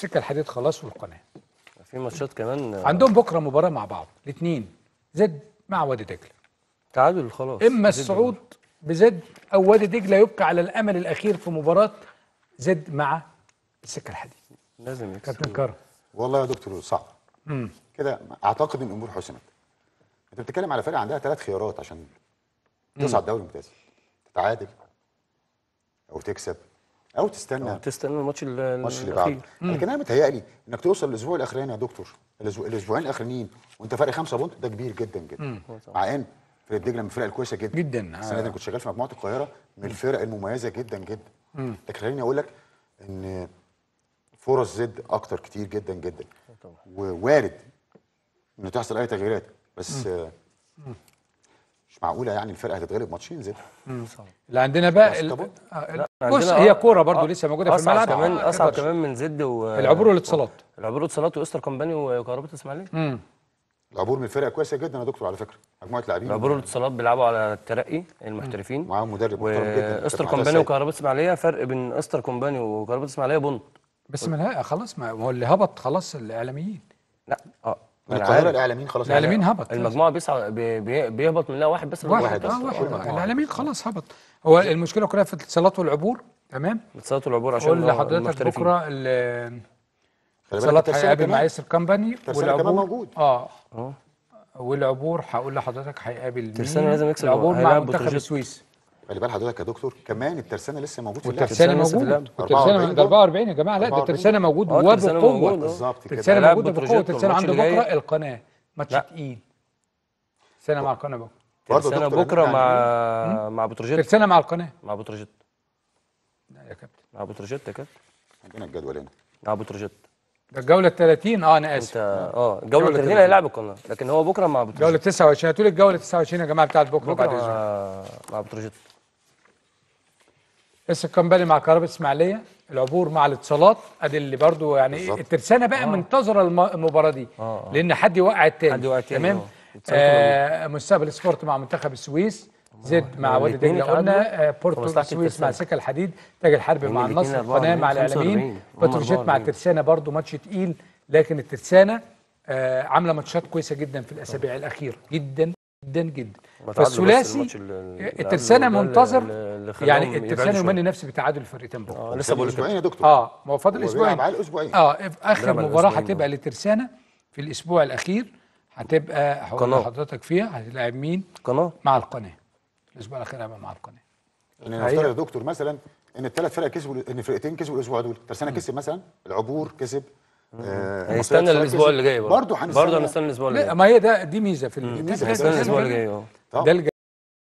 سكه الحديد خلاص والقناه في ماتشات كمان آه، عندهم بكره مباراه مع بعض الاثنين زد مع وادي دجله تعادل خلاص اما زد الصعود بزد او وادي دجله يبقى على الامل الاخير في مباراه زد مع السكه الحديد لازم يكسب كابتن كرم والله يا دكتور صعب كده اعتقد ان الامور حسمت انت بتتكلم على فرقه عندها ثلاث خيارات عشان تصعد دوري ممتاز تتعادل او تكسب او تستنى تستنى الماتش ال- الماتش اللي بعده الاخير لكن انا متهيألي انك توصل الاسبوع الاخراني يا دكتور الأسبوع- الاسبوعين الاخرانيين وانت فارق خمسه بونت ده كبير جدا جدا مع ان فرقه دجله من الفرق الكويسه جدا جداً. السنه دي انا كنت شغال في مجموعه القاهره من الفرق المميزه جدا جدا لكن خليني اقول لك ان فرص زد اكتر كتير جدا جدا ووارد انه تحصل اي تغييرات بس آه، مش معقوله يعني الفرقه هتتغلب ماتشين زد اللي عندنا بقى ال... طبعا. آه، لا، بص عندنا هي آه، كوره برضو آه، لسه موجوده في اصعب الملعب كمان آه، اصعب تقدرش. كمان من زد و العبور والاتصالات العبور والاتصالات واستر كومباني وكهرباء الاسماعيليه امم العبور من الفرقه كويسه جدا يا دكتور على فكره مجموعه لاعبين العبور والاتصالات بيلعبوا على الترقي المحترفين معاهم مدرب محترم جدا واستر كابتن كومباني عطية وكهرباء الاسماعيليه فرق بين استر كومباني وكهرباء الاسماعيليه بونت بس ما لا خلاص ما هو اللي هبط خلاص الاعلاميين لا اه من أنا القاهره عارف. الاعلاميين خلاص الاعلاميين هبط المجموعه بيسعى بي بي بيهبط منها واحد بس من واحد واحد بس اه واحد كلهم آه. واحد. الاعلاميين خلاص هبط هو المشكله كلها في الاتصالات والعبور تمام اتصالات والعبور عشان قول هو لحضرتك المحترفين. بكره ال- خلي بالك الاتصالات الترسانة هيقابل كمان. مع ياسر كمباني الترسانة كمان موجود. اه اه والعبور هقول لحضرتك هيقابل مين ترسانة لازم يكسب العبور مع هيلاعب منتخب بتروجيت. السويس خلي بال حضرتك يا دكتور كمان الترسانه لسه موجود في اللعبه والترسانة لسه في موجود اللعب. والترسانة 44 ده 44 يا جماعه لا ده 44 الترسانة موجود اه الترسانة وبقوه موجود، اه. بالظبط كده الترسانة هيلاعب موجودة بقوه بتروجيت الترسانة عنده والماتش اللي بكره جاي. القناه ماتش لا. تقيل الترسانة مع القناه بكره برضه ترسانة دكتور بكره يعني مع مع بتروجيت الترسانة مع القناه مع بتروجيت لا يا كابتن مع بتروجيت يا كابتن عندنا الجدول هنا مع بتروجيت ده الجوله 30 اه انا انت اسف اه الجوله جولة 30 30. هيلاعب القناه لكن هو بكره مع جوله بتروجيت 29 هتقول الجوله 29 يا جماعه بتاعت بكره بكره بعد اسبوع مع مع بتروجيت ياسر كمباني مع كهرباء اسماعيليه العبور مع الاتصالات ادي اللي برضو يعني بالظبط. الترسانه بقى منتظره الم- المباراه دي آه، آه. لان حد يوقع التاني حد يوقع التاني، تمام آه. اتصالات آه مستقبل سبورت مع منتخب السويس زد مع وادي الاتنين دجله قلنا اتعادلوا آه بورتو ومصلحة السويس مع الترسانة. سكه الحديد تاج الحرب هم مع الاتنين النصر 44 القناه مع الاعلاميين 45. هم بتروجيت مع 44. الترسانه برضو ماتش تقيل لكن الترسانه آه عامله ماتشات كويسه جدا في الاسابيع الاخيره جدا جدا جدا وتعادلوا بس فالثلاثي الماتش ال- اللي الترسانه قبله ده منتظر اللي- اللي خلاهم يعني يبعدوا الترسانه شوية. يمني نفسه بتعادل الفرقتين بكره اه لسه بقول لك اسبوعين يا دكتور اه ما هو فاضل هو اسبوعين بيلعب على الاسبوعين اه في اخر بيلعب على مباراه الأسبوعين، هتبقى للترسانه في الاسبوع الاخير هتبقى هقول قناة. لحضرتك فيها هتلاعب مين قناه مع القناه الاسبوع الاخير هيبقى مع القناه ان نفترض يا دكتور مثلا ان الثلاث فرق كسبوا ان فرقتين كسبوا الاسبوع دول الترسانه كسب مثلا العبور كسب آه هيستنى المصرية الاسبوع كسب. اللي جاي برضه برضه هنستنى برضه هنستنى الاسبوع اللي لا جاي ما هي ده دي ميزه في ميزة. هنستنى الاسبوع اللي جاي اه طبعا. ده الج-